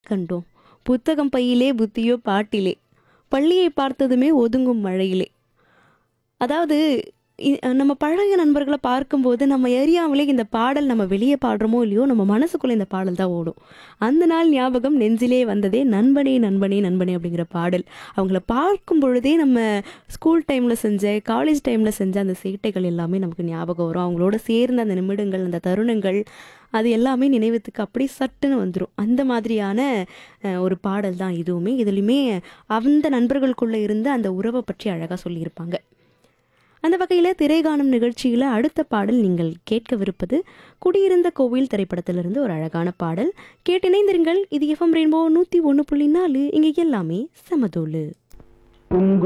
கண்டோம் புத்தகம் பையிலே புத்தியோ பாட்டிலே பள்ளியை பார்த்ததுமே ஒதுங்கும் மழையிலே அதாவது இ- நம்ம பழகிய நண்பர்களை பார்க்கும்போது நம்ம எரியாமலே இந்த பாடல் நம்ம வெளியே பாடுறோமோ இல்லையோ நம்ம மனசுக்குள்ள இந்த பாடல் தான் ஓடும் அந்த நாள் ஞாபகம் நெஞ்சிலே வந்ததே நண்பனே நண்பனே நண்பனே அப்படிங்கிற பாடல் அவங்கள பார்க்கும் பொழுதே நம்ம ஸ்கூல் டைமில் செஞ்ச காலேஜ் டைமில் செஞ்ச அந்த சேட்டைகள் எல்லாமே நமக்கு ஞாபகம் வரும் அவங்களோட சேர்ந்த அந்த நிமிடங்கள் அந்த தருணங்கள் அது எல்லாமே நினைவுத்துக்கு அப்படியே சட்டுன்னு வந்துடும் அந்த மாதிரியான அஹ், ஒரு பாடல் தான் இதுவுமே இதுலையுமே அந்த நண்பர்களுக்குள்ளே இருந்த அந்த உறவை பற்றி அழகாக சொல்லியிருப்பாங்க அந்த வகையில் திரைகாணும் நிகழ்ச்சியில் அடுத்த பாடல் நீங்கள் கேட்கவிருப்பது குடியிருந்த கோவில் திரைப்படத்திலிருந்து ஒரு அழகான பாடல் கேட்டிணைந்திருங்கள் இது எஃப்எம் ரெயின்போ நூற்றி ஒன்று புள்ளி நாலு இங்கே எல்லாமே சமதோலு